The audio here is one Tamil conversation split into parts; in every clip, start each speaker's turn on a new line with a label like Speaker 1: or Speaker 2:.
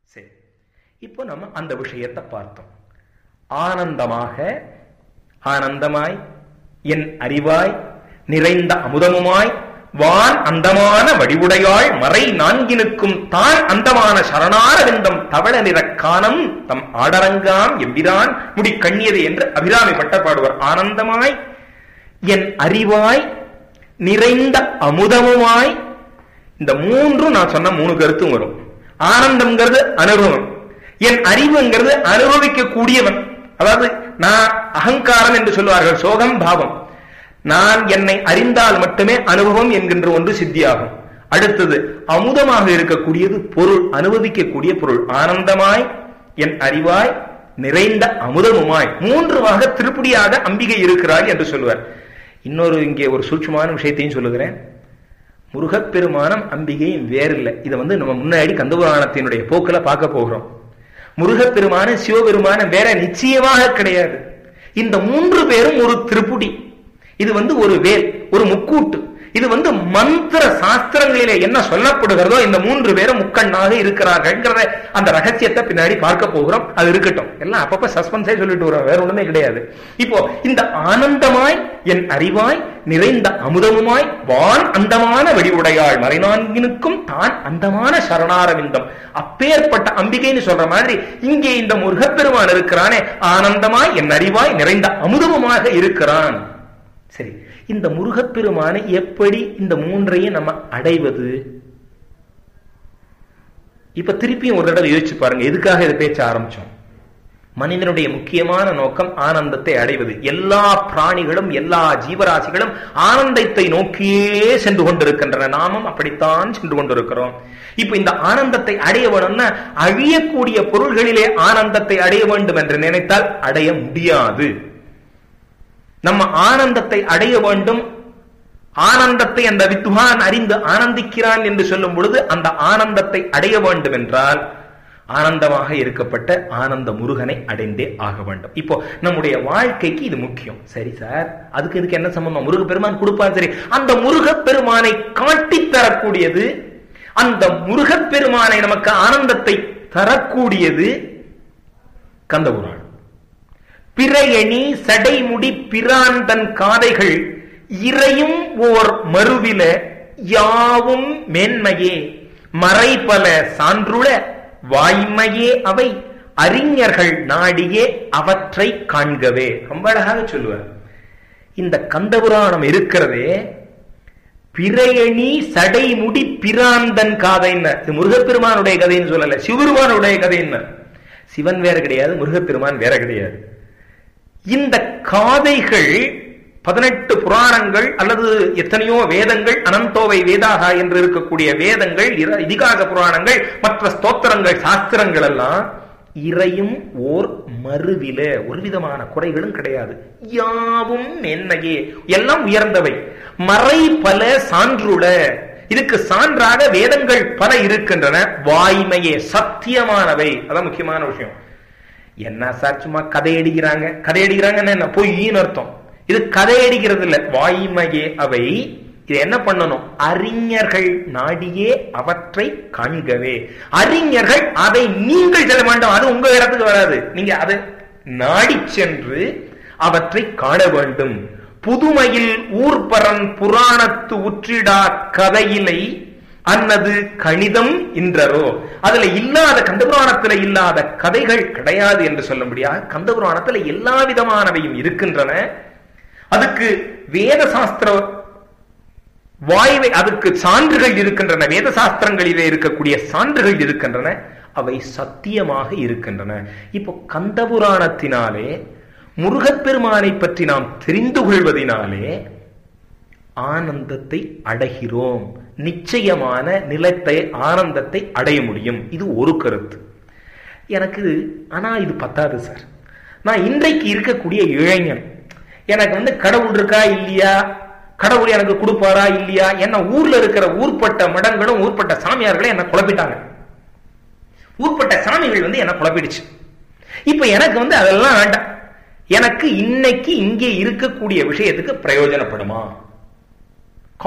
Speaker 1: சரி இப்போ நம்ம அந்த விஷயத்தை பார்த்தோம் ஆனந்தமாக ஆனந்தமாய் என் அறிவாய் நிறைந்த அமுதமுமாய் வான் அந்தமான வடிவுடையாள் மறை நான்கினுக்கும் தான் அந்தமான சரணாரவிந்தம் தவள நிற காணம் தம் ஆடரங்காம் எவ்விரான் முடி கண்ணியது என்று அபிராமி பட்ட பாடுவர் ஆனந்தமாய் என் அறிவாய் நிறைந்த அமுதமுமாய் இந்த மூன்றும் நான் சொன்ன மூணு கருத்தும் வரும் ஆனந்தம்ங்கிறது அனுபவம் என் அறிவுங்கிறது அனுபவிக்க கூடியவன் அதாவது நான் அகங்காரம் என்று சொல்லுவார்கள் சோகம் பாவம் நான் என்னை அறிந்தால் மட்டுமே அனுபவம் என்கின்ற ஒன்று சித்தியாகும் அடுத்தது அமுதமாக இருக்கக்கூடியது பொருள் அனுபவிக்கக்கூடிய பொருள் ஆனந்தமாய் என் அறிவாய் நிறைந்த அமுதமுமாய் மூன்று வாக திருப்படியாக அம்பிகை இருக்கிறாள் என்று சொல்லுவார் இன்னொரு இங்கே ஒரு சூட்சமான விஷயத்தையும் சொல்லுகிறேன் முருகப்பெருமானம் அம்பிகையும் வேறில்லை இதை வந்து நம்ம முன்னாடி கந்தபுராணத்தினுடைய போக்கில் பார்க்க போகிறோம் முருகப்பெருமான சிவபெருமான வேற நிச்சயமாக கிடையாது இந்த மூன்று பேரும் ஒரு திருப்புடி இது வந்து ஒரு வேல் ஒரு முக்கூட்டு இது வந்து மந்திர சாஸ்திரங்களிலே என்ன சொல்லப்படுகிறதோ இந்த மூன்று பேரும் முக்கண்ணாக இருக்கிறார்கள் அந்த ரகசியத்தை பின்னாடி பார்க்க போகிறோம் அது இருக்கட்டும் எல்லாம் அப்பப்ப சஸ்பென்ஸே சொல்லிட்டு வரோம் வேற ஒண்ணுமே கிடையாது இப்போ இந்த ஆனந்தமாய் என் அறிவாய் நிறைந்த அமுதமுமாய் வான் அந்தமான வடிவுடையாள் மறைநான்கினுக்கும் தான் அந்தமான சரணாரவிந்தம் அப்பேற்பட்ட அம்பிகைன்னு சொல்ற மாதிரி இங்கே இந்த முருகப்பெருமான் இருக்கிறானே ஆனந்தமாய் என் அறிவாய் நிறைந்த அமுதமுமாக இருக்கிறான் சரி இந்த முருகப்பெருமானை எப்படி இந்த மூன்றையும் நம்ம அடைவது இப்ப திருப்பியும் ஒரு தடவை யோசிச்சு பாருங்க எதுக்காக இதை பேச்ச ஆரம்பிச்சோம் மனிதனுடைய முக்கியமான நோக்கம் ஆனந்தத்தை அடைவது எல்லா பிராணிகளும் எல்லா ஜீவராசிகளும் ஆனந்தத்தை நோக்கியே சென்று கொண்டிருக்கின்றன நாமும் அப்படித்தான் சென்று கொண்டிருக்கிறோம் இப்ப இந்த ஆனந்தத்தை அடைய வேணும்னா அழியக்கூடிய பொருள்களிலே ஆனந்தத்தை அடைய வேண்டும் என்று நினைத்தால் அடைய முடியாது நம்ம ஆனந்தத்தை அடைய வேண்டும் ஆனந்தத்தை அந்த வித்வான் அறிந்து ஆனந்திக்கிறான் என்று சொல்லும் பொழுது அந்த ஆனந்தத்தை அடைய வேண்டும் என்றால் ஆனந்தமாக இருக்கப்பட்ட ஆனந்த முருகனை அடைந்தே ஆக வேண்டும் இப்போ நம்முடைய வாழ்க்கைக்கு இது முக்கியம் சரி சார் அதுக்கு இதுக்கு என்ன சம்பந்தம் முருக பெருமான் கொடுப்பான் சரி அந்த முருக பெருமானை காட்டி தரக்கூடியது அந்த முருகப் பெருமானை நமக்கு ஆனந்தத்தை தரக்கூடியது கந்தபுராணம் பிறையணி சடைமுடி பிராந்தன் காதைகள் இறையும் ஓர் மறுவில யாவும் மேன்மையே மறைபல சான்றுள வாய்மையே அவை அறிஞர்கள் நாடியே அவற்றை காண்கவே ரொம்ப அழகாக சொல்லுவார் இந்த கந்தபுராணம் இருக்கிறதே பிறையணி சடைமுடி பிராந்தன் காதைன்னு இது முருகப்பெருமானுடைய கதைன்னு சொல்லல சிவபெருமானுடைய கதைன்னு சிவன் வேற கிடையாது முருகப்பெருமான் வேற கிடையாது இந்த காதைகள் பதினெட்டு புராணங்கள் அல்லது எத்தனையோ வேதங்கள் அனந்தோவை வேதாகா என்று இருக்கக்கூடிய வேதங்கள் இதிகாச புராணங்கள் மற்ற ஸ்தோத்திரங்கள் சாஸ்திரங்கள் எல்லாம் இறையும் ஓர் மறுவில ஒரு விதமான குறைகளும் கிடையாது யாவும் என்னையே எல்லாம் உயர்ந்தவை மறை பல சான்றுள இதுக்கு சான்றாக வேதங்கள் பல இருக்கின்றன வாய்மையே சத்தியமானவை அதான் முக்கியமான விஷயம் என்ன சார் சும்மா கதை அடிக்கிறாங்க கதை அடிக்கிறாங்கன்னு என்ன பொய்ன்னு அர்த்தம் இது கதை அடிக்கிறது இல்ல வாய்மையே அவை இது என்ன பண்ணணும் அறிஞர்கள் நாடியே அவற்றை காண்கவே அறிஞர்கள் அதை நீங்கள் செல்ல வேண்டாம் அது உங்க இடத்துக்கு வராது நீங்க அதை நாடி சென்று அவற்றை காண வேண்டும் புதுமையில் ஊர்பரன் புராணத்து உற்றிடா கதையிலை அன்னது கணிதம் இன்றரோ அதுல இல்லாத கந்தபுராணத்துல இல்லாத கதைகள் கிடையாது என்று சொல்ல முடியாது கந்தபுராணத்துல எல்லா விதமானவையும் இருக்கின்றன அதுக்கு வேத சாஸ்திர வாய்வை அதுக்கு சான்றுகள் இருக்கின்றன வேத சாஸ்திரங்களிலே இருக்கக்கூடிய சான்றுகள் இருக்கின்றன அவை சத்தியமாக இருக்கின்றன இப்போ கந்தபுராணத்தினாலே முருகப்பெருமானை பற்றி நாம் தெரிந்து கொள்வதனாலே ஆனந்தத்தை அடைகிறோம் நிச்சயமான நிலத்தை ஆனந்தத்தை அடைய முடியும் இது ஒரு கருத்து எனக்கு ஆனா இது பத்தாது சார் நான் இன்றைக்கு இருக்கக்கூடிய இளைஞன் எனக்கு வந்து கடவுள் இருக்கா இல்லையா கடவுள் எனக்கு கொடுப்பாரா இல்லையா என்ன ஊர்ல இருக்கிற ஊர்பட்ட மடங்களும் ஊர்பட்ட சாமியார்களும் என்ன குழப்பிட்டாங்க ஊர்பட்ட சாமிகள் வந்து என்ன குழப்பிடுச்சு இப்ப எனக்கு வந்து அதெல்லாம் வேண்டாம் எனக்கு இன்னைக்கு இங்கே இருக்கக்கூடிய விஷயத்துக்கு பிரயோஜனப்படுமா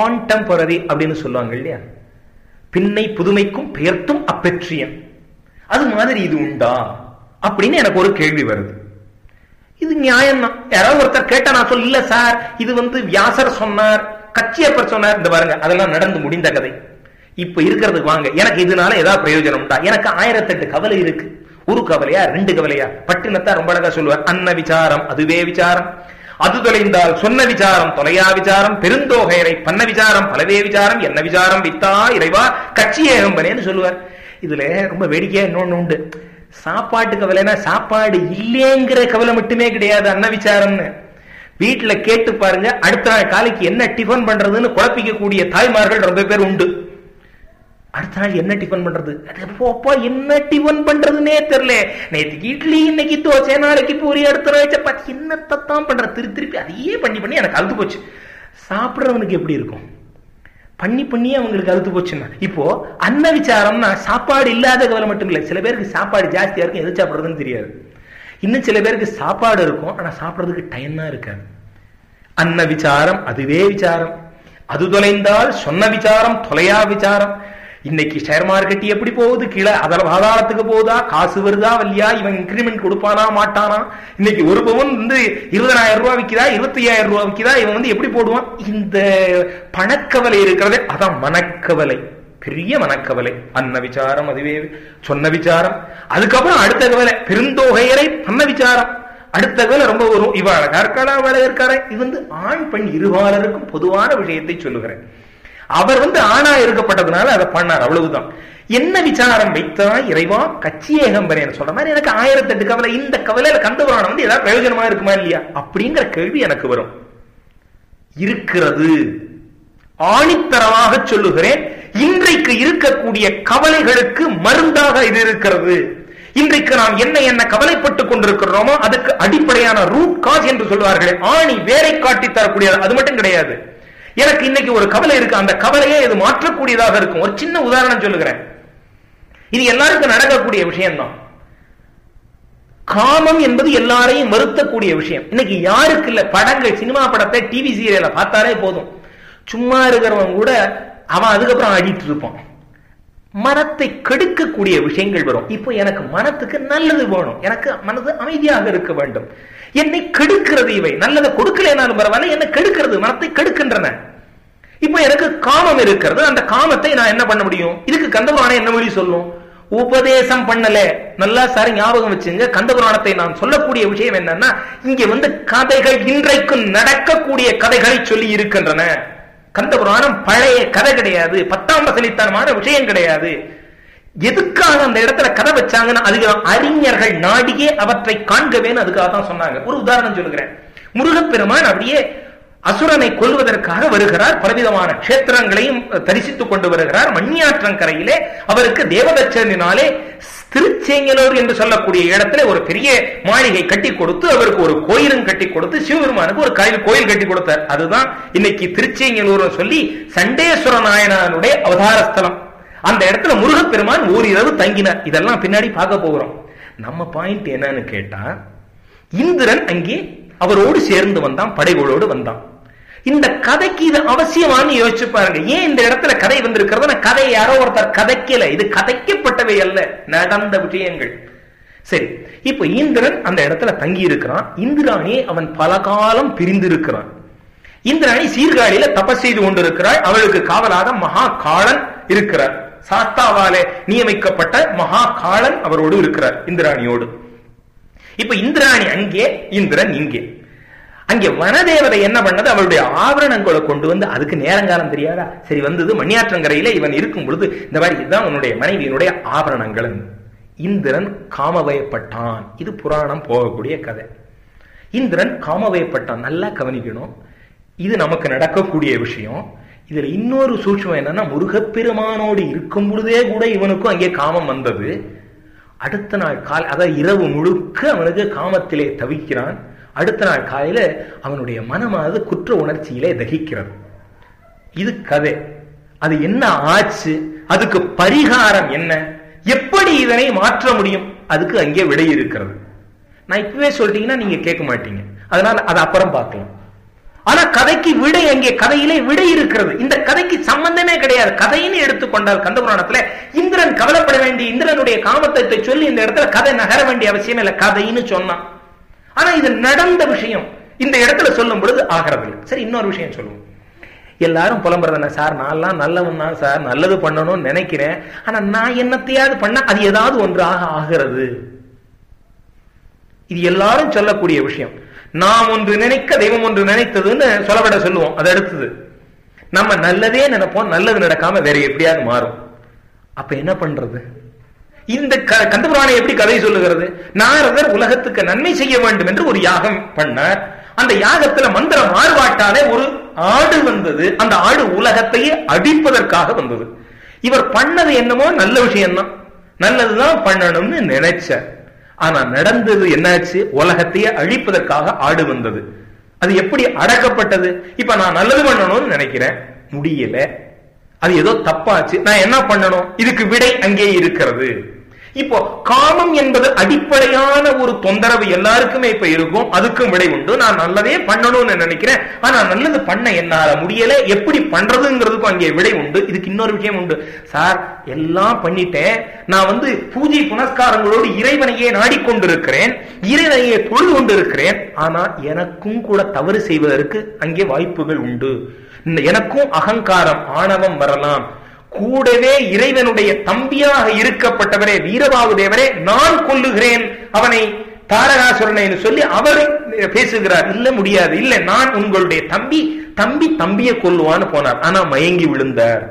Speaker 1: கான்டெம்பரரி அப்படின்னு சொல்லுவாங்க இல்லையா பின்னை புதுமைக்கும் பெயர்த்தும் அப்பெற்றியன் அது மாதிரி இது உண்டா அப்படின்னு எனக்கு ஒரு கேள்வி வருது இது நியாயம் தான் யாராவது ஒருத்தர் கேட்டா நான் சொல்ல இல்ல சார் இது வந்து வியாசர் சொன்னார் கச்சியப்பர் சொன்னார் இந்த பாருங்க அதெல்லாம் நடந்து முடிந்த கதை இப்ப இருக்கிறதுக்கு வாங்க எனக்கு இதனால ஏதாவது பிரயோஜனம் உண்டா எனக்கு ஆயிரத்தெட்டு கவலை இருக்கு ஒரு கவலையா ரெண்டு கவலையா பட்டினத்தா ரொம்ப அழகா சொல்லுவார் அன்ன விசாரம் அதுவே விசாரம் அது தொலைந்தால் சொன்ன விசாரம் தொலையா விசாரம் பெருந்தோகையரை பண்ண விசாரம் பலவே விசாரம் என்ன விசாரம் வித்தா இறைவா கட்சி ஏகம்பனேன்னு சொல்லுவார் இதுல ரொம்ப வேடிக்கையா இன்னொன்னு உண்டு சாப்பாட்டு கவலைனா சாப்பாடு இல்லைங்கிற கவலை மட்டுமே கிடையாது அன்ன விசாரம்னு வீட்டுல கேட்டு பாருங்க அடுத்த நாள் காலைக்கு என்ன டிஃபன் பண்றதுன்னு குழப்பிக்க கூடிய தாய்மார்கள் ரொம்ப பேர் உண்டு அடுத்த நாள் என்ன டிஃபன் பண்றது அப்பா என்ன டிஃபன் பண்றதுன்னே தெரியல நேற்றுக்கு இட்லி இன்னைக்கு தோசை நாளைக்கு பூரி அடுத்த நாள் சப்பாத்தி என்னத்தான் பண்ற திருப்பி திருப்பி அதையே பண்ணி பண்ணி எனக்கு அழுத்து போச்சு சாப்பிடுறவனுக்கு எப்படி இருக்கும் பண்ணி பண்ணி அவங்களுக்கு அழுத்து போச்சுன்னா இப்போ அன்ன விசாரம்னா சாப்பாடு இல்லாத கவலை மட்டும் இல்லை சில பேருக்கு சாப்பாடு ஜாஸ்தியா இருக்கும் எது சாப்பிடுறதுன்னு தெரியாது இன்னும் சில பேருக்கு சாப்பாடு இருக்கும் ஆனா சாப்பிடுறதுக்கு டைம் தான் இருக்காது அன்ன விசாரம் அதுவே விசாரம் அது தொலைந்தால் சொன்ன விசாரம் தொலையா விசாரம் இன்னைக்கு ஷேர் மார்க்கெட் எப்படி போகுது கீழே அதில் பாதாளத்துக்கு போகுதா காசு வருதா வல்லியா இவன் இன்கிரிமெண்ட் கொடுப்பானா மாட்டானா இன்னைக்கு ஒரு பவன் வந்து இருபதாயிரம் ரூபாய் விற்கிறா இருபத்தி ஐயாயிரம் ரூபாய் விற்கிறா இவன் வந்து எப்படி போடுவான் இந்த பணக்கவலை இருக்கிறதே அதான் மனக்கவலை பெரிய மனக்கவலை அன்ன விசாரம் அதுவே சொன்ன விசாரம் அதுக்கப்புறம் அடுத்த கவலை பெருந்தொகையரை பண்ண விசாரம் அடுத்த கவலை ரொம்ப வரும் இவ அழகா இருக்காளா அழகா இருக்காரா இது வந்து ஆண் பெண் இருபாலருக்கும் பொதுவான விஷயத்தை சொல்லுகிறேன் அவர் வந்து ஆணா இருக்கப்பட்டதுனால அதை பண்ணார் அவ்வளவுதான் என்ன விசாரம் வைத்தா இறைவா கட்சி ஏகம்பரேன்னு சொல்ற மாதிரி எனக்கு ஆயிரத்தி எட்டு கவலை இந்த கவலையில கந்தபுராணம் வந்து ஏதாவது பிரயோஜனமா இருக்குமா இல்லையா அப்படிங்கிற கேள்வி எனக்கு வரும் இருக்கிறது ஆணித்தரமாக சொல்லுகிறேன் இன்றைக்கு இருக்கக்கூடிய கவலைகளுக்கு மருந்தாக இது இருக்கிறது இன்றைக்கு நாம் என்ன என்ன கவலைப்பட்டுக் கொண்டிருக்கிறோமோ அதுக்கு அடிப்படையான ரூட் காஸ் என்று சொல்வார்களே ஆணி வேரை காட்டி தரக்கூடியது அது மட்டும் கிடையாது எனக்கு இன்னைக்கு ஒரு கவலை இருக்கு அந்த கவலையே இது மாற்றக்கூடியதாக இருக்கும் ஒரு சின்ன உதாரணம் சொல்லுகிறேன் இது எல்லாருக்கும் நடக்கக்கூடிய விஷயம்தான் காமம் என்பது எல்லாரையும் வருத்தக்கூடிய விஷயம் இன்னைக்கு யாருக்கு இல்ல படங்கள் சினிமா படத்தை டிவி சீரியல பார்த்தாலே போதும் சும்மா இருக்கிறவன் கூட அவன் அதுக்கப்புறம் ஆடிட்டு இருப்பான் மனத்தை கெடுக்கக்கூடிய விஷயங்கள் வரும் இப்போ எனக்கு மனத்துக்கு நல்லது வேணும் எனக்கு மனது அமைதியாக இருக்க வேண்டும் என்னை கெடுக்கிறது இவை நல்லதை கொடுக்கலனாலும் பரவாயில்ல என்னை கெடுக்கிறது மனத்தை கெடுக்கின்றன இப்போ எனக்கு காமம் இருக்கிறது அந்த காமத்தை நான் என்ன பண்ண முடியும் இதுக்கு கந்தபுராணம் என்ன மொழி சொல்லும் உபதேசம் பண்ணல நல்லா சார் ஞாபகம் வச்சுங்க கந்தபுராணத்தை நான் சொல்லக்கூடிய விஷயம் என்னன்னா இங்க வந்து கதைகள் இன்றைக்கு நடக்கக்கூடிய கதைகளை சொல்லி இருக்கின்றன கந்தபுராணம் பழைய கதை கிடையாது பத்தாம் வசனித்தனமான விஷயம் கிடையாது எதுக்காக அந்த இடத்துல கதை வச்சாங்கன்னு அதுக்கு அறிஞர்கள் நாடியே அவற்றை காண்கவேன்னு அதுக்காக தான் சொன்னாங்க ஒரு உதாரணம் சொல்லுகிறேன் முருகப்பெருமான் அப்படியே அசுரனை கொல்வதற்காக வருகிறார் பலவிதமான கஷேத்திரங்களையும் தரிசித்துக் கொண்டு வருகிறார் மண்ணியாற்றங்கரையிலே அவருக்கு தேவதச்சனினாலே திருச்செங்கலூர் என்று சொல்லக்கூடிய இடத்துல ஒரு பெரிய மாளிகை கட்டி கொடுத்து அவருக்கு ஒரு கோயிலும் கட்டி கொடுத்து சிவபெருமானுக்கு ஒரு கோயில் கோயில் கட்டி கொடுத்தார் அதுதான் இன்னைக்கு திருச்செங்கலூர் சொல்லி சண்டேஸ்வர நாயனாருடைய அவதார ஸ்தலம் அந்த இடத்துல முருகப்பெருமான் ஓரிரவு தங்கினார் இதெல்லாம் பின்னாடி பார்க்க போகிறோம் நம்ம பாயிண்ட் என்னன்னு கேட்டா இந்திரன் அங்கே அவரோடு சேர்ந்து வந்தான் படைகளோடு வந்தான் இந்த கதைக்கு இது அவசியமானு யோசிச்சு பாருங்க ஏன் இந்த இடத்துல கதை வந்திருக்கிறது கதை யாரோ ஒருத்தர் கதைக்கல இது கதைக்கப்பட்டவை அல்ல நடந்த விஷயங்கள் சரி இப்ப இந்திரன் அந்த இடத்துல தங்கி இருக்கிறான் இந்திராணி அவன் பல காலம் பிரிந்து இருக்கிறான் இந்திராணி சீர்காழியில தபஸ் செய்து கொண்டிருக்கிறாள் அவளுக்கு காவலாக மகா காளன் இருக்கிறார் சாஸ்தாவாலே நியமிக்கப்பட்ட மகா காளன் அவரோடு இருக்கிறார் இந்திராணியோடு இப்ப இந்திராணி அங்கே இந்திரன் இங்கே அங்கே வனதேவதை என்ன பண்ணது அவளுடைய ஆபரணங்களை கொண்டு வந்து அதுக்கு நேரங்காலம் தெரியாதா சரி வந்தது மணியாற்றங்கரையில இவன் இருக்கும் பொழுது இந்த மாதிரி இதுதான் உன்னுடைய மனைவியினுடைய ஆபரணங்கள் இந்திரன் காமவயப்பட்டான் இது புராணம் போகக்கூடிய கதை இந்திரன் காமவயப்பட்டான் நல்லா கவனிக்கணும் இது நமக்கு நடக்கக்கூடிய விஷயம் இதுல இன்னொரு சூட்சம் என்னன்னா முருகப்பெருமானோடு இருக்கும் பொழுதே கூட இவனுக்கும் அங்கே காமம் வந்தது அடுத்த நாள் காலை அதாவது இரவு முழுக்க அவனுக்கு காமத்திலே தவிக்கிறான் அடுத்த நாள் காலையில அவனுடைய மனமானது குற்ற உணர்ச்சியிலே தகிக்கிறது இது கதை அது என்ன ஆச்சு அதுக்கு பரிகாரம் என்ன எப்படி இதனை மாற்ற முடியும் அதுக்கு அங்கே விடை இருக்கிறது நான் இப்பவே சொல்லிட்டீங்கன்னா நீங்க கேட்க மாட்டீங்க அதனால அதை அப்புறம் பார்க்கலாம் ஆனா கதைக்கு விடை அங்கே கதையிலே விடை இருக்கிறது இந்த கதைக்கு சம்பந்தமே கிடையாது கதைன்னு எடுத்துக்கொண்டால் கந்தபுராணத்துல இந்திரன் கவலைப்பட வேண்டிய இந்திரனுடைய காமத்தை சொல்லி இந்த இடத்துல கதை நகர வேண்டிய அவசியம் இல்லை கதைன்னு சொன்னான் ஆனா இது நடந்த விஷயம் இந்த இடத்துல சொல்லும் பொழுது ஆகிறது இல்லை சரி இன்னொரு விஷயம் சொல்லுவோம் எல்லாரும் புலம்புறதானே சார் நான்லாம் நல்லவன் தான் சார் நல்லது பண்ணணும்னு நினைக்கிறேன் ஆனா நான் என்னத்தையாவது பண்ண அது ஏதாவது ஒன்றாக ஆகிறது இது எல்லாரும் சொல்லக்கூடிய விஷயம் நாம் ஒன்று நினைக்க தெய்வம் ஒன்று நினைத்ததுன்னு சொல்லப்பட சொல்லுவோம் அது அடுத்தது நம்ம நல்லதே நினைப்போம் நல்லது நடக்காம வேற எப்படியாவது மாறும் அப்ப என்ன பண்றது இந்த கந்தபுராணம் எப்படி கதை சொல்லுகிறது நாரதர் உலகத்துக்கு நன்மை செய்ய வேண்டும் என்று ஒரு யாகம் பண்ணார் அந்த யாகத்துல மந்திர மாறுபாட்டாலே ஒரு ஆடு வந்தது அந்த ஆடு உலகத்தையே அடிப்பதற்காக வந்தது இவர் பண்ணது என்னமோ நல்ல விஷயம்தான் நல்லதுதான் பண்ணணும்னு நினைச்சார் ஆனா நடந்தது என்னாச்சு உலகத்தையே அழிப்பதற்காக ஆடு வந்தது அது எப்படி அடக்கப்பட்டது இப்ப நான் நல்லது பண்ணணும்னு நினைக்கிறேன் முடியல அது ஏதோ தப்பாச்சு நான் என்ன பண்ணணும் இதுக்கு விடை அங்கே இருக்கிறது இப்போ காமம் என்பது அடிப்படையான ஒரு தொந்தரவு எல்லாருக்குமே இப்ப இருக்கும் அதுக்கும் விடை உண்டு நான் நல்லதே பண்ணணும்னு நினைக்கிறேன் ஆனா நல்லது பண்ண என்னால முடியல எப்படி பண்றதுங்கிறதுக்கும் அங்கே விடை உண்டு இதுக்கு இன்னொரு விஷயம் உண்டு சார் எல்லாம் பண்ணிட்டேன் நான் வந்து பூஜை புனஸ்காரங்களோடு இறைவனையே நாடிக்கொண்டிருக்கிறேன் இறைவனையே தொழுது கொண்டிருக்கிறேன் ஆனா எனக்கும் கூட தவறு செய்வதற்கு அங்கே வாய்ப்புகள் உண்டு எனக்கும் அகங்காரம் ஆணவம் வரலாம் கூடவே இறைவனுடைய தம்பியாக இருக்கப்பட்டவரே வீரபாகு தேவரே நான் கொல்லுகிறேன் அவனை தாரகாசுரனை சொல்லி அவர் பேசுகிறார் இல்ல முடியாது இல்ல நான் உங்களுடைய தம்பி தம்பி தம்பியை கொல்லுவான்னு போனார் ஆனா மயங்கி விழுந்தார்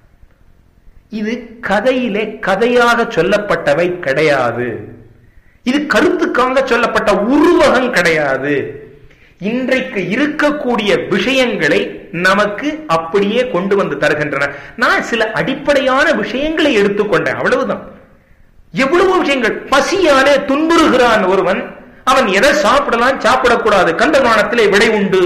Speaker 1: இது கதையிலே கதையாக சொல்லப்பட்டவை கிடையாது இது கருத்துக்காக சொல்லப்பட்ட உருவகம் கிடையாது இன்றைக்கு இருக்கக்கூடிய விஷயங்களை நமக்கு அப்படியே கொண்டு வந்து தருகின்றன நான் சில அடிப்படையான விஷயங்களை எடுத்துக்கொண்டேன் அவ்வளவுதான் எவ்வளவு விஷயங்கள் பசியாலே துன்புறுகிறான் ஒருவன் அவன் எதை சாப்பிடலாம் சாப்பிடக்கூடாது கந்தபுராணத்திலே விடை உண்டு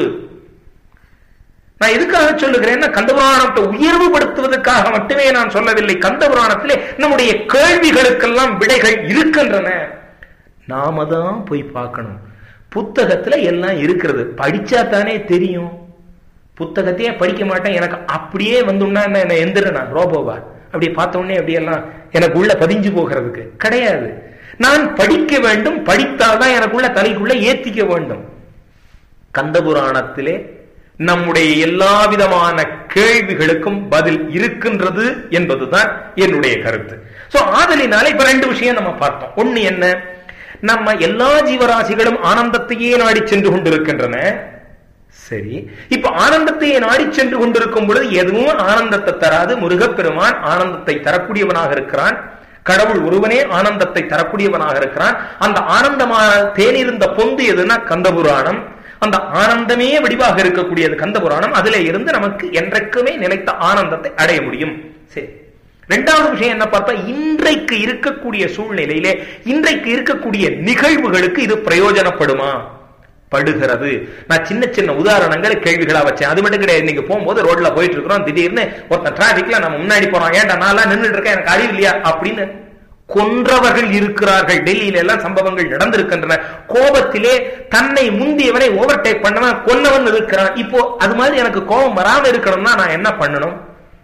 Speaker 1: நான் எதுக்காக சொல்லுகிறேன்னா கந்தபுராணத்தை உயர்வுபடுத்துவதற்காக மட்டுமே நான் சொல்லவில்லை கந்தபுராணத்திலே நம்முடைய கேள்விகளுக்கெல்லாம் விடைகள் இருக்கின்றன நாம தான் போய் பார்க்கணும் புத்தகத்துல எல்லாம் இருக்கிறது படிச்சா தானே தெரியும் புத்தகத்தையே படிக்க மாட்டேன் எனக்கு அப்படியே வந்துன்னா என்ன எந்திரனா ரோபோவா அப்படி பார்த்த உடனே அப்படியெல்லாம் எனக்கு உள்ள பதிஞ்சு போகிறதுக்கு கிடையாது நான் படிக்க வேண்டும் படித்தால்தான் எனக்குள்ள தலைக்குள்ள ஏத்திக்க வேண்டும் கந்தபுராணத்திலே நம்முடைய எல்லா விதமான கேள்விகளுக்கும் பதில் இருக்கின்றது என்பதுதான் என்னுடைய கருத்து சோ ஆதலினால இப்ப ரெண்டு விஷயம் நம்ம பார்த்தோம் ஒண்ணு என்ன நம்ம எல்லா ஜீவராசிகளும் ஆனந்தத்தையே நாடி சென்று கொண்டிருக்கின்றன சரி இப்ப ஆனந்தத்தையே நாடி சென்று கொண்டிருக்கும் பொழுது எதுவும் ஆனந்தத்தை தராது முருகப்பெருமான் ஆனந்தத்தை தரக்கூடியவனாக இருக்கிறான் கடவுள் ஒருவனே ஆனந்தத்தை தரக்கூடியவனாக இருக்கிறான் அந்த ஆனந்தமான தேனிருந்த பொந்து எதுனா கந்தபுராணம் அந்த ஆனந்தமே வடிவாக இருக்கக்கூடியது கந்தபுராணம் அதுல இருந்து நமக்கு என்றைக்குமே நிலைத்த ஆனந்தத்தை அடைய முடியும் சரி ரெண்டாவது விஷயம் என்ன பார்த்தா இன்றைக்கு இருக்கக்கூடிய சூழ்நிலையிலே இன்றைக்கு இருக்கக்கூடிய நிகழ்வுகளுக்கு இது பிரயோஜனப்படுமா படுகிறது நான் சின்ன சின்ன உதாரணங்களை கேள்விகளா வச்சேன் அது மட்டும் கிடையாது நீங்க போகும்போது ரோட்ல போயிட்டு இருக்கிறோம் திடீர்னு ஒருத்தன் டிராபிக்ல நம்ம முன்னாடி போறோம் ஏன்டா நான் நின்றுட்டு இருக்கேன் எனக்கு அறிவு இல்லையா அப்படின்னு கொன்றவர்கள் இருக்கிறார்கள் டெல்லியில எல்லாம் சம்பவங்கள் நடந்திருக்கின்றன கோபத்திலே தன்னை முந்தியவனை ஓவர்டேக் பண்ணவன் கொன்னவன் இருக்கிறான் இப்போ அது மாதிரி எனக்கு கோபம் வராம இருக்கணும்னா நான் என்ன பண்ணணும்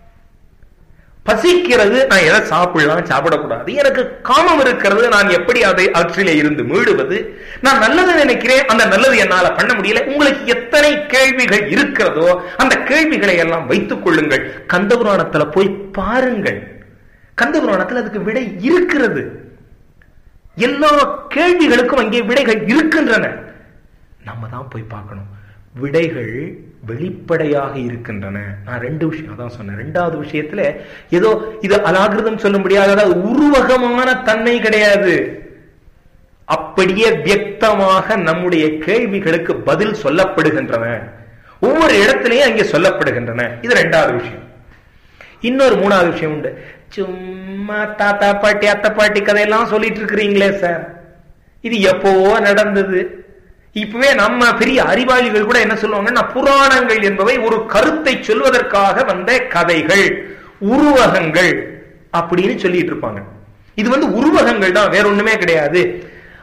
Speaker 1: பசிக்கிறது நான் எதை சாப்பிடலாம் சாப்பிடக்கூடாது எனக்கு காமம் இருக்கிறது நான் எப்படி அதை அவற்றிலே இருந்து மீடுவது நான் நல்லது நினைக்கிறேன் அந்த நல்லது என்னால பண்ண முடியல உங்களுக்கு எத்தனை கேள்விகள் இருக்கிறதோ அந்த கேள்விகளை எல்லாம் வைத்துக் கொள்ளுங்கள் கந்தபுராணத்துல போய் பாருங்கள் கந்தபுராணத்தில் அதுக்கு விடை இருக்கிறது எல்லா கேள்விகளுக்கும் அங்கே விடைகள் இருக்கின்றன நம்ம தான் போய் பார்க்கணும் விடைகள் வெளிப்படையாக இருக்கின்றன நான் ரெண்டு விஷயம் தான் சொன்னேன் ரெண்டாவது விஷயத்துல ஏதோ இது அலாகிருதம் சொல்ல முடியாத உருவகமான தன்மை கிடையாது அப்படியே வியக்தமாக நம்முடைய கேள்விகளுக்கு பதில் சொல்லப்படுகின்றன ஒவ்வொரு இடத்திலையும் அங்கே சொல்லப்படுகின்றன இது ரெண்டாவது விஷயம் இன்னொரு மூணாவது விஷயம் உண்டு சும்மா தாத்தா பாட்டி அத்தை பாட்டி கதையெல்லாம் சொல்லிட்டு இருக்கிறீங்களே சார் இது எப்போவோ நடந்தது இப்பவே நம்ம பெரிய அறிவாளிகள் கூட என்ன சொல்லுவாங்கன்னா புராணங்கள் என்பவை ஒரு கருத்தை சொல்வதற்காக வந்த கதைகள் உருவகங்கள் அப்படின்னு சொல்லிட்டு இருப்பாங்க இது வந்து உருவகங்கள் தான் வேற ஒண்ணுமே கிடையாது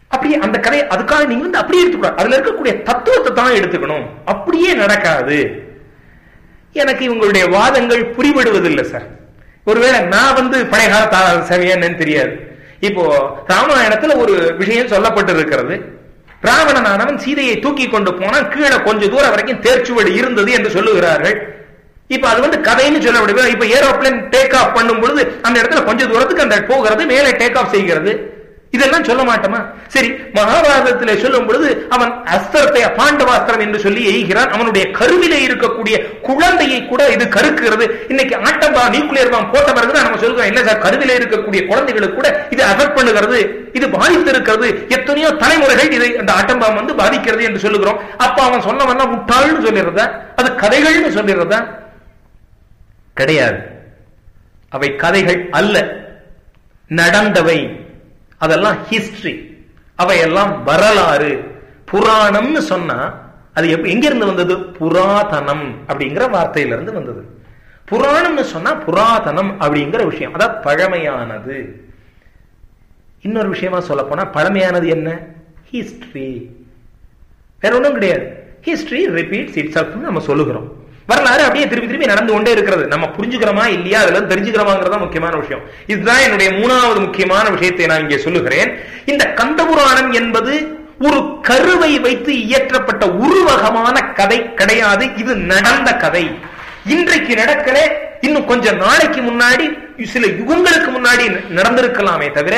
Speaker 1: அப்படியே அந்த கதையை அதுக்காக நீங்க வந்து அப்படியே எடுத்துக்கூடாது அதுல இருக்கக்கூடிய தத்துவத்தை தான் எடுத்துக்கணும் அப்படியே நடக்காது எனக்கு இவங்களுடைய வாதங்கள் புரிபடுவதில்லை சார் ஒருவேளை நான் வந்து பழைய கால சவியான்னு தெரியாது இப்போ ராமாயணத்துல ஒரு விஷயம் சொல்லப்பட்டு இருக்கிறது ராவணனானவன் சீதையை தூக்கி கொண்டு போனான் கீழே கொஞ்ச தூரம் வரைக்கும் தேர்ச்சுவடு இருந்தது என்று சொல்லுகிறார்கள் இப்ப அது வந்து கதைன்னு சொல்ல முடியாது இப்ப ஏரோப்ளேன் டேக் ஆஃப் பண்ணும் பொழுது அந்த இடத்துல கொஞ்ச தூரத்துக்கு அந்த போகிறது மேலே டேக் ஆஃப் செய்கிறது இதெல்லாம் சொல்ல மாட்டோமா சரி மகாபாரதத்திலே சொல்லும் பொழுது அவன் அஸ்திரத்தை பாண்டவாஸ்திரம் என்று சொல்லி எய்கிறான் அவனுடைய கருவிலே இருக்கக்கூடிய குழந்தையை கூட இது கருக்குகிறது இன்னைக்கு ஆட்டம்பா நியூக்ளியர் பாம் போட்ட பிறகு தான் நம்ம சொல்றோம் என்ன சார் கருவிலே இருக்கக்கூடிய குழந்தைகளுக்கு கூட இது அஃபெக்ட் பண்ணுகிறது இது பாதித்து இருக்கிறது எத்தனையோ தலைமுறைகள் இதை அந்த ஆட்டம்பாம் வந்து பாதிக்கிறது என்று சொல்லுகிறோம் அப்ப அவன் சொன்னவன் முட்டாள்னு சொல்லிடுறதா அது கதைகள்னு சொல்லிடுறதா கிடையாது அவை கதைகள் அல்ல நடந்தவை அதெல்லாம் ஹிஸ்டரி அவையெல்லாம் வரலாறு புராணம்னு சொன்னா அது எங்க இருந்து வந்தது புராதனம் அப்படிங்கிற வார்த்தையில இருந்து வந்தது புராணம்னு சொன்னா புராதனம் அப்படிங்கிற விஷயம் அதான் பழமையானது இன்னொரு விஷயமா சொல்ல போனா பழமையானது என்ன ஹிஸ்டரி வேற ஒன்றும் கிடையாது ஹிஸ்டரி ரிப்பீட்ஸ் இட் செல்ஃப் நம்ம சொல்லுகிறோம் வரலாறு அப்படியே திருப்பி திருப்பி நடந்து கொண்டே இருக்கிறது நம்ம புரிஞ்சுக்கிறோமா இல்லையா அதுல தெரிஞ்சுக்கிறோமாங்கிறதா முக்கியமான விஷயம் இதுதான் என்னுடைய மூணாவது முக்கியமான விஷயத்தை நான் இங்கே சொல்லுகிறேன் இந்த கந்தபுராணம் என்பது ஒரு கருவை வைத்து இயற்றப்பட்ட உருவகமான கதை கிடையாது இது நடந்த கதை இன்றைக்கு நடக்கல இன்னும் கொஞ்ச நாளைக்கு முன்னாடி சில யுகங்களுக்கு முன்னாடி நடந்திருக்கலாமே தவிர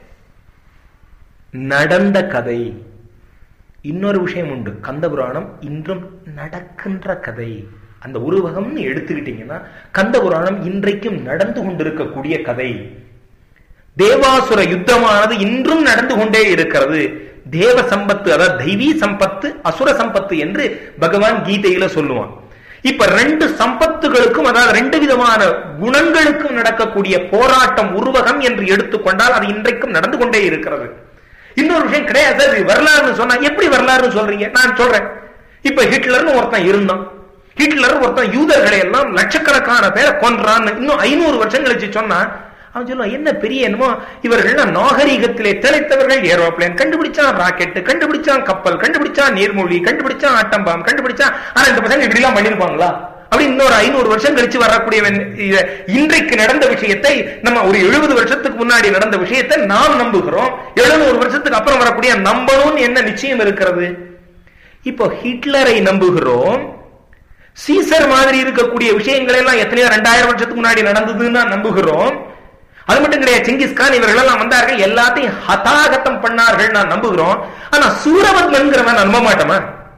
Speaker 1: நடந்த கதை இன்னொரு விஷயம் உண்டு கந்தபுராணம் இன்றும் நடக்கின்ற கதை அந்த உருவகம்னு எடுத்துக்கிட்டீங்கன்னா கந்த புராணம் இன்றைக்கும் நடந்து கொண்டிருக்கக்கூடிய கதை தேவாசுர யுத்தமானது இன்றும் நடந்து கொண்டே இருக்கிறது தேவ சம்பத்து அதாவது தெய்வீ சம்பத்து அசுர சம்பத்து என்று பகவான் கீதையில சொல்லுவான் இப்ப ரெண்டு சம்பத்துகளுக்கும் அதாவது ரெண்டு விதமான குணங்களுக்கும் நடக்கக்கூடிய போராட்டம் உருவகம் என்று எடுத்துக்கொண்டால் அது இன்றைக்கும் நடந்து கொண்டே இருக்கிறது இன்னொரு விஷயம் கிடையாது வரலாறுன்னு சொன்னா எப்படி வரலாறுன்னு சொல்றீங்க நான் சொல்றேன் இப்ப ஹிட்லர்னு ஒருத்தன் இருந்தான் ஹிட்லர் ஒருத்தன் யூதர்களை எல்லாம் லட்சக்கணக்கான பேரை கொன்றான்னு இன்னும் ஐநூறு வருஷம் கழிச்சு சொன்னா அவன் சொல்லுவான் என்ன பெரிய என்னமோ இவர்கள் நாகரீகத்திலே திளைத்தவர்கள் ஏரோப்ளேன் கண்டுபிடிச்சான் ராக்கெட் கண்டுபிடிச்சான் கப்பல் கண்டுபிடிச்சான் நீர்மூழ்கி கண்டுபிடிச்சான் ஆட்டம்பாம் கண்டுபிடிச்சான் ஆனா இந்த பசங்க இப்படி எல்லாம் பண்ணிருப்பாங்களா அப்படி இன்னொரு ஐநூறு வருஷம் கழிச்சு வரக்கூடிய இன்றைக்கு நடந்த விஷயத்தை நம்ம ஒரு எழுபது வருஷத்துக்கு முன்னாடி நடந்த விஷயத்தை நாம் நம்புகிறோம் எழுநூறு வருஷத்துக்கு அப்புறம் வரக்கூடிய நம்பணும்னு என்ன நிச்சயம் இருக்கிறது இப்போ ஹிட்லரை நம்புகிறோம் சீசர் மாதிரி இருக்கக்கூடிய விஷயங்கள் எல்லாம் எத்தனையோ ரெண்டாயிரம் வருஷத்துக்கு முன்னாடி நடந்ததுன்னு நம்புகிறோம் அது மட்டும் கிடையாது சிங்கிஸ்கான் இவர்கள் எல்லாம் வந்தார்கள் எல்லாத்தையும் ஹதாகத்தம் பண்ணார்கள் நான் நம்புகிறோம் ஆனா சூரவன்கிறவன் நம்ப மாட்டோமா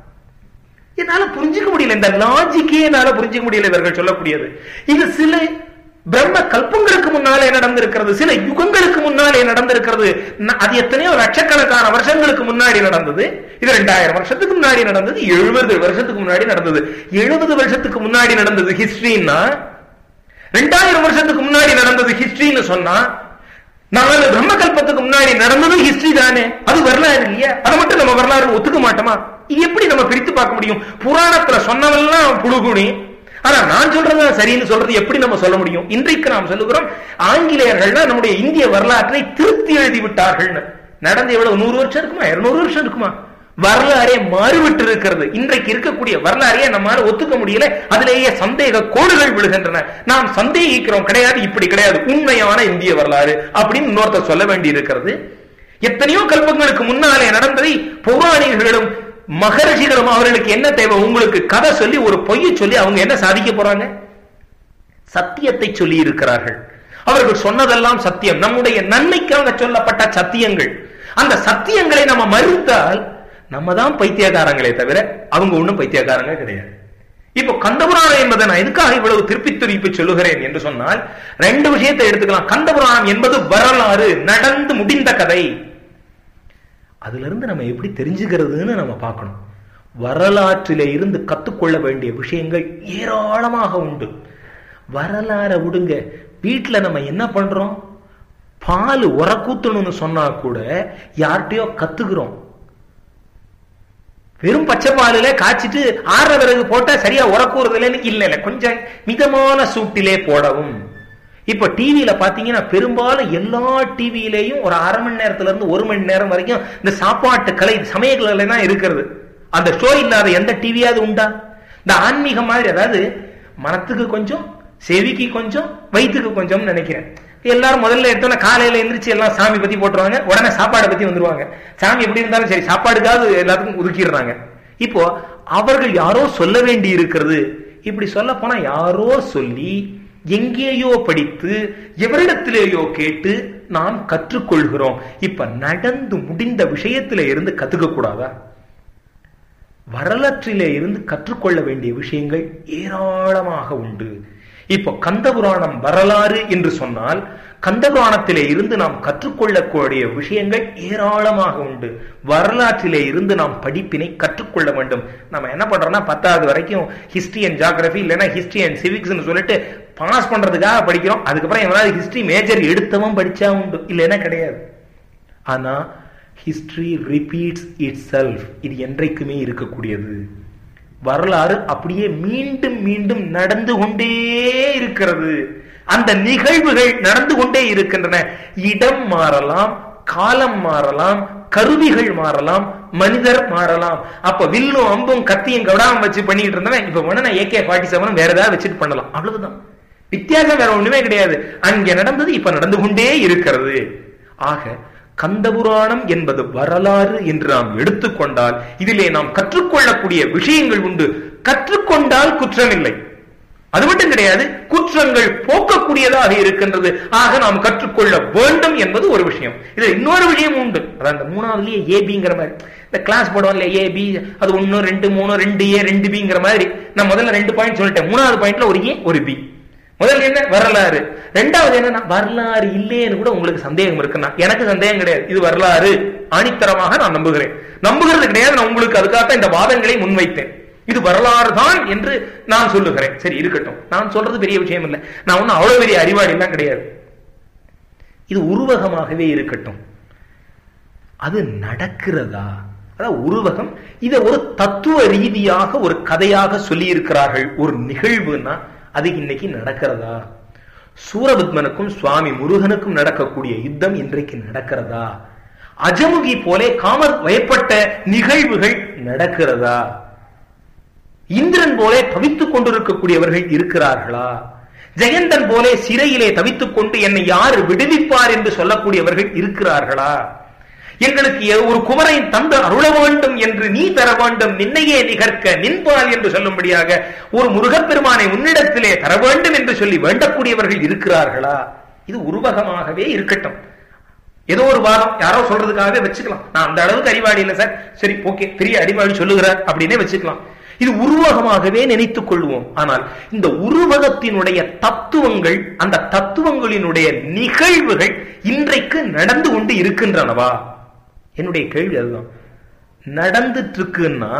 Speaker 1: என்னால புரிஞ்சுக்க முடியல இந்த லாஜிக்கே என்னால புரிஞ்சுக்க முடியல இவர்கள் சொல்லக்கூடியது இது சில பிரம்ம கல்பங்களுக்கு முன்னாலே நடந்திருக்கிறது சில யுகங்களுக்கு முன்னாலே நடந்திருக்கிறது அது எத்தனையோ லட்சக்கணக்கான வருஷங்களுக்கு முன்னாடி நடந்தது இது ரெண்டாயிரம் வருஷத்துக்கு முன்னாடி நடந்தது எழுபது வருஷத்துக்கு முன்னாடி நடந்தது எழுபது வருஷத்துக்கு முன்னாடி நடந்தது ஹிஸ்டரின்னா ரெண்டாயிரம் வருஷத்துக்கு முன்னாடி நடந்தது ஹிஸ்டரின்னு சொன்னா நாலு பிரம்ம கல்பத்துக்கு முன்னாடி நடந்தது ஹிஸ்டரி தானே அது வரலாறு இல்லையா அதை மட்டும் நம்ம வரலாறு ஒத்துக்க மாட்டோமா இது எப்படி நம்ம பிரித்து பார்க்க முடியும் புராணத்துல சொன்னவெல்லாம் புழுகுனி ஆனா நான் சொல்றது சரின்னு சொல்றது எப்படி நம்ம சொல்ல முடியும் இன்றைக்கு நாம் சொல்லுகிறோம் ஆங்கிலேயர்கள் நம்முடைய இந்திய வரலாற்றை திருத்தி எழுதி விட்டார்கள் நடந்து எவ்வளவு நூறு வருஷம் இருக்குமா இருநூறு வருஷம் இருக்குமா வரலாறே மாறுவிட்டு இருக்கிறது இன்றைக்கு இருக்கக்கூடிய வரலாறையே நம்மால ஒத்துக்க முடியல அதிலேயே சந்தேக கோடுகள் விழுகின்றன நாம் சந்தேகிக்கிறோம் கிடையாது இப்படி கிடையாது உண்மையான இந்திய வரலாறு அப்படின்னு இன்னொருத்தர் சொல்ல வேண்டி இருக்கிறது எத்தனையோ கல்பங்களுக்கு முன்னாலே நடந்ததை பௌராணிகர்களும் மகர்ஷிகளும் அவர்களுக்கு என்ன தேவை உங்களுக்கு கதை சொல்லி ஒரு பொய்யை சொல்லி அவங்க என்ன சாதிக்க போறாங்க சத்தியத்தை சொல்லி இருக்கிறார்கள் அவர்கள் சொன்னதெல்லாம் சத்தியம் நம்முடைய நன்மைக்காக சொல்லப்பட்ட சத்தியங்கள் அந்த சத்தியங்களை நம்ம மறுத்தால் நம்ம தான் பைத்தியக்காரங்களே தவிர அவங்க ஒண்ணும் பைத்தியக்காரங்க கிடையாது இப்போ கந்தபுராணம் என்பதை நான் எதுக்காக இவ்வளவு திருப்பி திருப்பி சொல்லுகிறேன் என்று சொன்னால் ரெண்டு விஷயத்தை எடுத்துக்கலாம் கந்தபுராணம் என்பது வரலாறு நடந்து முடிந்த கதை அதுல இருந்து நம்ம எப்படி தெரிஞ்சுக்கிறதுன்னு நம்ம பார்க்கணும் வரலாற்றிலே இருந்து கத்துக்கொள்ள வேண்டிய விஷயங்கள் ஏராளமாக உண்டு வரலாற விடுங்க வீட்டுல நம்ம என்ன பண்றோம் பால் உரக்கூத்தணும்னு சொன்னா கூட யார்கிட்டயோ கத்துக்கிறோம் வெறும் பச்சை பாலில காய்ச்சிட்டு ஆற பிறகு போட்டா சரியா உரக்கூறுதலன்னு இல்ல இல்ல கொஞ்சம் மிதமான சூட்டிலே போடவும் இப்ப டிவியில பாத்தீங்கன்னா பெரும்பாலும் எல்லா டிவியிலையும் ஒரு அரை மணி நேரத்துல இருந்து ஒரு மணி நேரம் வரைக்கும் இந்த சாப்பாட்டு கலை சமய கலை தான் இருக்கிறது அந்த ஷோ இல்லாத எந்த டிவியாவது உண்டா இந்த ஆன்மீகம் மாதிரி அதாவது மனத்துக்கு கொஞ்சம் செவிக்கு கொஞ்சம் வயிற்றுக்கு கொஞ்சம் நினைக்கிறேன் எல்லாரும் முதல்ல எடுத்தோன்னா காலையில எந்திரிச்சு எல்லாம் சாமி பத்தி போட்டுருவாங்க உடனே சாப்பாடை பத்தி வந்துருவாங்க சாமி எப்படி இருந்தாலும் சரி சாப்பாடுக்காவது எல்லாத்துக்கும் ஒதுக்கிடுறாங்க இப்போ அவர்கள் யாரோ சொல்ல வேண்டி இருக்கிறது இப்படி சொல்ல போனா யாரோ சொல்லி எங்கேயோ படித்து எவரிடத்திலேயோ கேட்டு நாம் கற்றுக்கொள்கிறோம் இப்ப நடந்து முடிந்த விஷயத்தில இருந்து கத்துக்க கூடாதா வரலாற்றிலே இருந்து கற்றுக்கொள்ள வேண்டிய விஷயங்கள் ஏராளமாக உண்டு இப்போ கந்தபுராணம் வரலாறு என்று சொன்னால் கந்தபுராணத்திலே இருந்து நாம் கற்றுக்கொள்ளக்கூடிய விஷயங்கள் ஏராளமாக உண்டு வரலாற்றிலே இருந்து நாம் படிப்பினை கற்றுக்கொள்ள வேண்டும் நம்ம என்ன பண்றோம்னா பத்தாவது வரைக்கும் ஹிஸ்டரி அண்ட் ஜாகிரபி இல்லைன்னா ஹிஸ்டரி அண்ட் சிவிக்ஸ்னு சொல்லிட்டு பாஸ் பண்றதுக்காக படிக்கிறோம் அதுக்கப்புறம் எவனாவது ஹிஸ்டரி மேஜர் எடுத்தவன் படிச்சா உண்டு இல்லைன்னா கிடையாது ஆனா ஹிஸ்டரி ரிப்பீட்ஸ் இட் செல்ஃப் இது என்றைக்குமே இருக்கக்கூடியது வரலாறு அப்படியே மீண்டும் மீண்டும் நடந்து கொண்டே இருக்கிறது அந்த நிகழ்வுகள் நடந்து கொண்டே இருக்கின்றன இடம் மாறலாம் காலம் மாறலாம் கருவிகள் மாறலாம் மனிதர் மாறலாம் அப்ப வில்லும் அம்பும் கத்தியும் கவடாம வச்சு பண்ணிட்டு இருந்தவன் இப்ப வேணா ஏகே ஃபார்ட்டி செவன் வேற ஏதாவது வச்சுட்டு பண்ணலாம் அவ்வளவுதான் வித்தியாசம் வேற ஒண்ணுமே கிடையாது அங்க நடந்தது இப்ப நடந்து கொண்டே இருக்கிறது ஆக கந்தபுராணம் என்பது வரலாறு என்று நாம் எடுத்துக்கொண்டால் இதிலே நாம் கற்றுக்கொள்ளக்கூடிய விஷயங்கள் உண்டு கற்றுக்கொண்டால் குற்றமில்லை அது மட்டும் கிடையாது குற்றங்கள் போக்கக்கூடியதாக இருக்கின்றது ஆக நாம் கற்றுக்கொள்ள வேண்டும் என்பது ஒரு விஷயம் இதுல இன்னொரு விஷயம் உண்டு அதான் அந்த மூணாவதுலயே ஏபிங்கிற மாதிரி இந்த கிளாஸ் போடுவோம் இல்லையா ஏ பி அது ஒன்னு ரெண்டு மூணு ரெண்டு ஏ ரெண்டு பிங்கிற மாதிரி நான் முதல்ல ரெண்டு பாயிண்ட் சொல்லிட்டேன் மூணாவது பாயிண்ட்ல ஒரு ஏ ஒரு பி முதல்ல என்ன வரலாறு ரெண்டாவது என்னன்னா வரலாறு இல்லைன்னு கூட உங்களுக்கு சந்தேகம் இருக்குன்னா எனக்கு சந்தேகம் கிடையாது இது வரலாறு ஆணித்தரமாக நான் நம்புகிறேன் நம்புகிறது கிடையாது நான் உங்களுக்கு அதுக்காக இந்த வாதங்களை முன்வைத்தேன் இது வரலாறு தான் என்று நான் சொல்லுகிறேன் சரி இருக்கட்டும் நான் சொல்றது பெரிய விஷயம் இல்லை நான் ஒன்னும் அவ்வளவு பெரிய அறிவாளி எல்லாம் கிடையாது இது உருவகமாகவே இருக்கட்டும் அது நடக்கிறதா அதாவது உருவகம் இதை ஒரு தத்துவ ரீதியாக ஒரு கதையாக சொல்லி இருக்கிறார்கள் ஒரு நிகழ்வுன்னா அது இன்னைக்கு நடக்கிறதா சூரபத்மனுக்கும் சுவாமி முருகனுக்கும் நடக்கக்கூடிய யுத்தம் இன்றைக்கு நடக்கிறதா அஜமுகி போலே காமர் வயப்பட்ட நிகழ்வுகள் நடக்கிறதா இந்திரன் போலே தவித்துக் கொண்டிருக்கக்கூடியவர்கள் இருக்கிறார்களா ஜெயந்தன் போலே சிறையிலே தவித்துக் கொண்டு என்னை யார் விடுவிப்பார் என்று சொல்லக்கூடியவர்கள் இருக்கிறார்களா எங்களுக்கு ஒரு குமரை தந்து அருள வேண்டும் என்று நீ தர வேண்டும் நின்னையே நிகர்க்க நின்பால் என்று சொல்லும்படியாக ஒரு முருகப்பெருமானை உன்னிடத்திலே தர வேண்டும் என்று சொல்லி வேண்டக்கூடியவர்கள் இருக்கிறார்களா இது உருவகமாகவே இருக்கட்டும் ஏதோ ஒரு வாதம் யாரோ சொல்றதுக்காகவே வச்சுக்கலாம் நான் அந்த அளவுக்கு அறிவாளி இல்லை சார் சரி ஓகே பெரிய அறிவாளி சொல்லுகிறார் அப்படின்னே வச்சுக்கலாம் இது உருவகமாகவே நினைத்துக் கொள்வோம் ஆனால் இந்த உருவகத்தினுடைய தத்துவங்கள் அந்த தத்துவங்களினுடைய நிகழ்வுகள் இன்றைக்கு நடந்து கொண்டு இருக்கின்றனவா என்னுடைய கேள்வி அதுதான் நடந்துட்டு இருக்குன்னா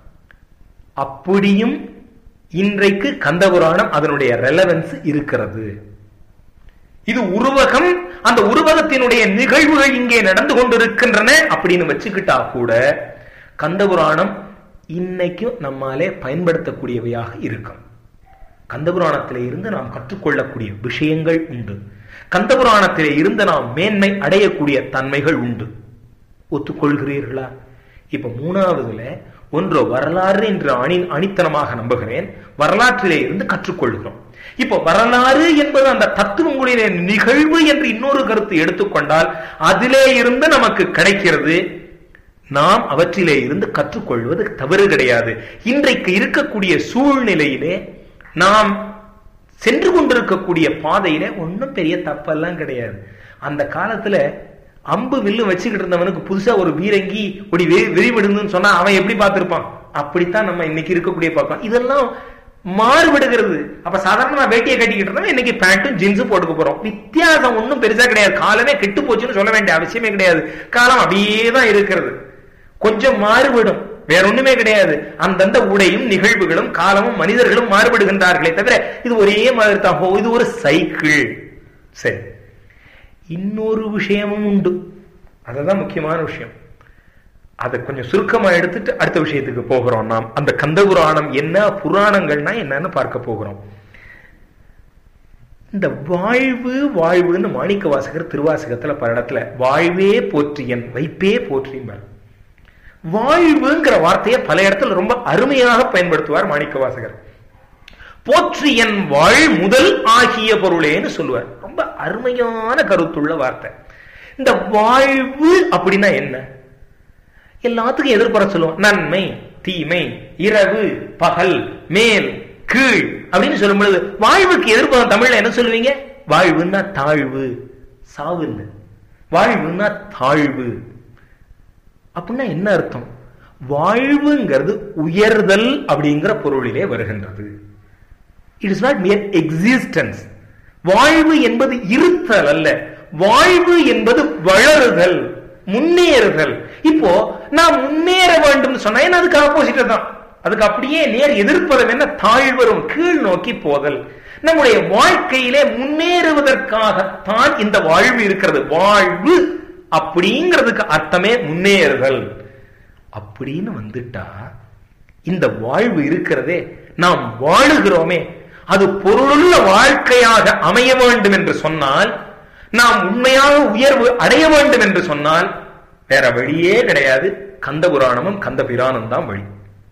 Speaker 1: அப்படியும் இன்றைக்கு கந்தபுராணம் அதனுடைய ரெலவன்ஸ் இருக்கிறது இது உருவகம் அந்த உருவகத்தினுடைய நிகழ்வுகள் இங்கே நடந்து கொண்டிருக்கின்றன அப்படின்னு வச்சுக்கிட்டா கூட கந்தபுராணம் இன்னைக்கும் நம்மாலே பயன்படுத்தக்கூடியவையாக இருக்கும் கந்தபுராணத்திலே இருந்து நாம் கற்றுக்கொள்ளக்கூடிய விஷயங்கள் உண்டு கந்தபுராணத்திலே இருந்து நாம் மேன்மை அடையக்கூடிய தன்மைகள் உண்டு ஒத்துக்கொள்கிறீர்களா இப்ப மூணாவதுல ஒன்று வரலாறு என்று அணி அணித்தனமாக நம்புகிறேன் வரலாற்றிலே இருந்து கற்றுக்கொள்கிறோம் இப்ப வரலாறு என்பது அந்த தத்துவங்களுடைய நிகழ்வு என்று இன்னொரு கருத்து எடுத்துக்கொண்டால் அதிலே இருந்து நமக்கு கிடைக்கிறது நாம் அவற்றிலே இருந்து கற்றுக்கொள்வது தவறு கிடையாது இன்றைக்கு இருக்கக்கூடிய சூழ்நிலையிலே நாம் சென்று கொண்டிருக்கக்கூடிய பாதையில ஒன்றும் பெரிய தப்பெல்லாம் கிடையாது அந்த காலத்துல அம்பு வில்லு வச்சுக்கிட்டு இருந்தவனுக்கு புதுசா ஒரு வீரங்கி ஒரு விரிவிடுன்னு சொன்னா அவன் எப்படி பார்த்திருப்பான் அப்படித்தான் நம்ம இன்னைக்கு இருக்கக்கூடிய பார்க்கலாம் இதெல்லாம் மாறுபடுகிறது அப்ப சாதாரணமா வேட்டியை கட்டிக்கிட்டு இருந்தா இன்னைக்கு பேண்ட்டும் ஜீன்ஸும் போட்டுக்க போறோம் வித்தியாசம் ஒன்றும் பெருசா கிடையாது காலமே கெட்டு போச்சுன்னு சொல்ல வேண்டிய அவசியமே கிடையாது காலம் அப்படியே தான் இருக்கிறது கொஞ்சம் மாறுபடும் வேற ஒண்ணுமே கிடையாது அந்தந்த உடையும் நிகழ்வுகளும் காலமும் மனிதர்களும் மாறுபடுகின்றார்களே தவிர இது ஒரே மாதிரி தான் இது ஒரு சைக்கிள் சரி இன்னொரு விஷயமும் உண்டு அதுதான் முக்கியமான விஷயம் அதை கொஞ்சம் சுருக்கமா எடுத்துட்டு அடுத்த விஷயத்துக்கு போகிறோம் நாம் அந்த கந்த புராணம் என்ன புராணங்கள்னா என்னன்னு பார்க்க போகிறோம் இந்த வாழ்வு வாழ்வுன்னு மாணிக்க வாசகர் திருவாசகத்துல பல இடத்துல வாழ்வே போற்றியன் வைப்பே போற்றியன் வாழ்வுங்கிற வார்த்தையை பல இடத்துல ரொம்ப அருமையாக பயன்படுத்துவார் மாணிக்க வாசகர் போற்றியன் வாழ் முதல் ஆகிய பொருளேன்னு சொல்லுவார் ரொம்ப அருமையான கருத்துள்ள வார்த்தை இந்த வாழ்வு அப்படின்னா என்ன எல்லாத்துக்கும் எதிர்ப்புற சொல்லுவோம் நன்மை தீமை இரவு பகல் மேல் கீழ் அப்படின்னு சொல்லும் பொழுது வாழ்வுக்கு எதிர்ப்பு தமிழ்ல என்ன சொல்லுவீங்க வாழ்வுன்னா தாழ்வு சாவு இல்லை வாழ்வுன்னா தாழ்வு அப்படின்னா என்ன அர்த்தம் வாழ்வுங்கிறது உயர்தல் அப்படிங்கிற பொருளிலே வருகின்றது it is not mere existence வாழ்வு என்பது இருத்தல் அல்ல வாழ்வு என்பது வளருதல் முன்னேறுதல் இப்போ நான் முன்னேற வேண்டும் சொன்னா அதுக்கு ஆப்போசிட் தான் அதுக்கு அப்படியே நேர் எதிர்ப்பதும் என்ன தாழ்வரும் கீழ் நோக்கி போதல் நம்முடைய வாழ்க்கையிலே முன்னேறுவதற்காகத்தான் இந்த வாழ்வு இருக்கிறது வாழ்வு அப்படிங்கிறதுக்கு அர்த்தமே முன்னேறுதல் அப்படின்னு வந்துட்டா இந்த வாழ்வு இருக்கிறதே நாம் வாழுகிறோமே அது பொருளுள்ள வாழ்க்கையாக அமைய வேண்டும் என்று சொன்னால் நாம் உண்மையாக உயர்வு அடைய வேண்டும் என்று சொன்னால் வேற வழியே கிடையாது கந்த புராணமும் கந்த பிராணம் தான் வழி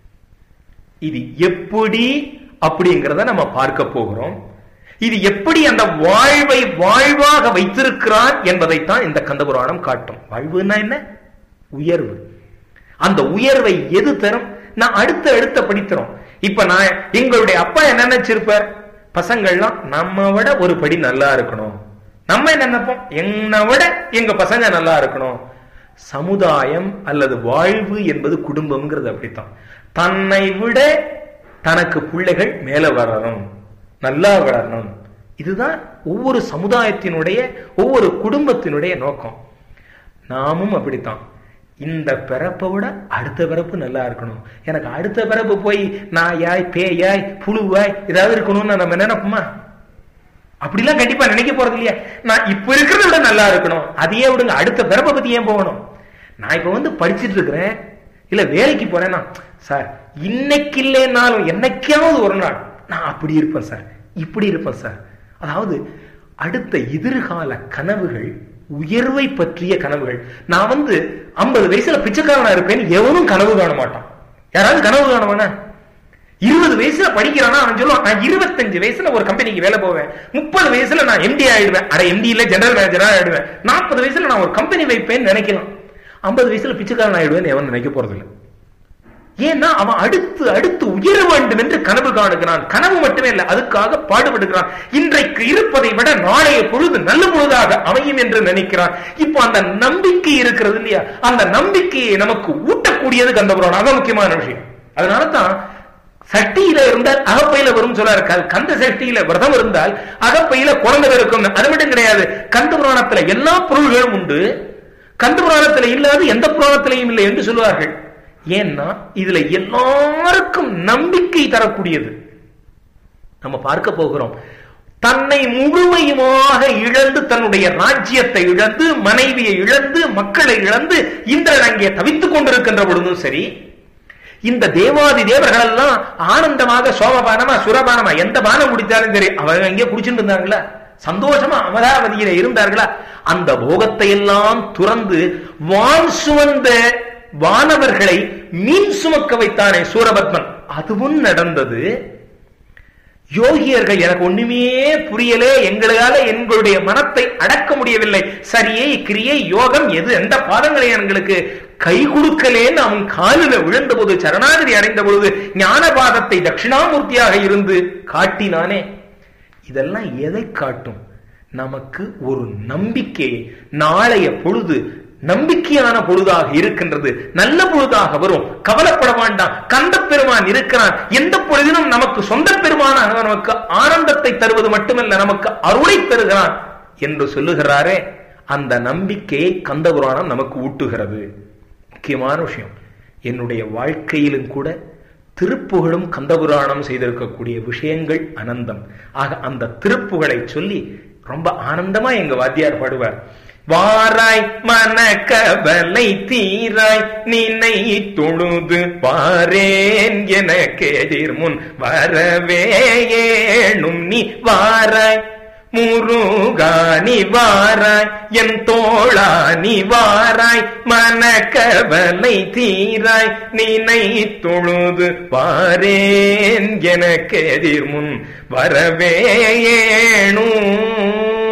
Speaker 1: இது எப்படி அப்படிங்கிறத நம்ம பார்க்க போகிறோம் இது எப்படி அந்த வாழ்வை வாழ்வாக வைத்திருக்கிறான் என்பதைத்தான் இந்த கந்த புராணம் காட்டும் வாழ்வுன்னா என்ன உயர்வு அந்த உயர்வை எது தரும் நான் அடுத்த அடுத்த படிக்கிறோம் இப்ப நான் எங்களுடைய அப்பா என்ன நினைச்சிருப்பார் பசங்கள்லாம் நம்ம விட ஒரு படி நல்லா இருக்கணும் நம்ம என்ன நினைப்போம் என்னை விட எங்க பசங்க நல்லா இருக்கணும் சமுதாயம் அல்லது வாழ்வு என்பது குடும்பம்ங்கிறது அப்படித்தான் தன்னை விட தனக்கு பிள்ளைகள் மேல வரணும் நல்லா வளரணும் இதுதான் ஒவ்வொரு சமுதாயத்தினுடைய ஒவ்வொரு குடும்பத்தினுடைய நோக்கம் நாமும் அப்படித்தான் இந்த பிறப்பை விட அடுத்த பிறப்பு நல்லா இருக்கணும் எனக்கு அடுத்த பிறப்பு போய் நாயாய் பேயாய் புழுவாய் ஏதாவது இருக்கணும்னு நம்ம நினைப்போமா அப்படிலாம் கண்டிப்பா நினைக்க போறது இல்லையா நான் இப்ப இருக்கிறத விட நல்லா இருக்கணும் அதையே விடுங்க அடுத்த பிறப்பை பத்தி ஏன் போகணும் நான் இப்ப வந்து படிச்சுட்டு இருக்கிறேன் இல்ல வேலைக்கு போறேன்னா சார் இன்னைக்கு இல்லைன்னாலும் என்னைக்காவது ஒரு நாள் நான் அப்படி இருப்பேன் சார் இப்படி இருப்பேன் சார் அதாவது அடுத்த எதிர்கால கனவுகள் உயர்வை பற்றிய கனவுகள் நான் வந்து ஐம்பது வயசுல பிச்சைக்காரனா இருப்பேன் எவனும் கனவு காண மாட்டான் யாராவது கனவு காணவானா இருபது வயசுல படிக்கிறானா அவன் சொல்லுவான் நான் இருபத்தஞ்சு வயசுல ஒரு கம்பெனிக்கு வேலை போவேன் முப்பது வயசுல நான் எம்டி ஆயிடுவேன் அட எம்டி இல்ல ஜெனரல் மேனேஜரா ஆயிடுவேன் நாற்பது வயசுல நான் ஒரு கம்பெனி வைப்பேன்னு நினைக்கலாம் ஐம்பது வயசுல பிச்சைக்காரன் ஆயிடுவேன் எவன் நினைக்க போறது இல்லை ஏன்னா அவன் அடுத்து அடுத்து உயர வேண்டும் என்று கனவு காணுகிறான் கனவு மட்டுமே இல்லை அதுக்காக பாடுபடுகிறான் இன்றைக்கு இருப்பதை விட நாளைய பொழுது நல்ல பொழுதாக அமையும் என்று நினைக்கிறான் இப்போ அந்த நம்பிக்கை இருக்கிறது இல்லையா அந்த நம்பிக்கையை நமக்கு ஊட்டக்கூடியது கந்தபுராணம் அதான் முக்கியமான விஷயம் அதனால தான் சட்டியில இருந்தால் அகப்பையில வரும் சொல்ல இருக்காது கந்த சட்டியில விரதம் இருந்தால் அகப்பையில குழந்தை இருக்கும் அது மட்டும் கிடையாது கந்த புராணத்துல எல்லா பொருள்களும் உண்டு கந்த புராணத்துல இல்லாத எந்த புராணத்திலையும் இல்லை என்று சொல்லுவார்கள் ஏன்னா இதுல எல்லாருக்கும் நம்பிக்கை தரக்கூடியது நம்ம பார்க்க போகிறோம் தன்னை முழுமையுமாக இழந்து தன்னுடைய ராஜ்யத்தை இழந்து மனைவியை இழந்து மக்களை இழந்து இந்திரன் அங்கே தவித்துக் கொண்டிருக்கின்ற பொழுதும் சரி இந்த தேவாதி தேவர்கள் எல்லாம் ஆனந்தமாக சோமபானமா சுரபானமா எந்த பானம் குடித்தாலும் சரி அவங்க அங்கே குடிச்சுட்டு இருந்தாங்களா சந்தோஷமா அமராவதியில இருந்தார்களா அந்த போகத்தை எல்லாம் துறந்து வான் சுவந்த வானவர்களை மீன் சுமக்க வைத்தானே சூரபத்மன் அதுவும் நடந்தது யோகியர்கள் எனக்கு ஒண்ணுமே புரியலே எங்களால எங்களுடைய மனத்தை அடக்க முடியவில்லை சரியை கிரியை யோகம் எது எந்த பாதங்களை எங்களுக்கு கை கொடுக்கலேன்னு அவன் காலில விழுந்த போது சரணாகதி அடைந்த பொழுது ஞான பாதத்தை தட்சிணாமூர்த்தியாக இருந்து காட்டினானே இதெல்லாம் எதை காட்டும் நமக்கு ஒரு நம்பிக்கை நாளைய பொழுது நம்பிக்கையான பொழுதாக இருக்கின்றது நல்ல பொழுதாக வரும் கவலைப்பட வேண்டாம் கந்த பெருமான் இருக்கிறான் எந்த பொழுதிலும் நமக்கு சொந்த பெருமானாக நமக்கு ஆனந்தத்தை தருவது மட்டுமல்ல நமக்கு அருளை தருகிறான் என்று சொல்லுகிறாரே அந்த நம்பிக்கையை கந்த புராணம் நமக்கு ஊட்டுகிறது முக்கியமான விஷயம் என்னுடைய வாழ்க்கையிலும் கூட திருப்புகழும் கந்தபுராணம் செய்திருக்கக்கூடிய விஷயங்கள் அனந்தம் ஆக அந்த திருப்புகளை சொல்லி ரொம்ப ஆனந்தமா எங்க வாத்தியார் பாடுவார் வாராய் மன கவலை தீராய் நினை தொழுது பாரேன் என கேதிர் முன் வரவே ஏழும் நீ வாராய் முருகா நிவாராய் என் தோழா நிவாராய் மனக்கவலை தீராய் நினை தொழுது பாரேன் எனக்கு எதிர் முன் வரவேணும்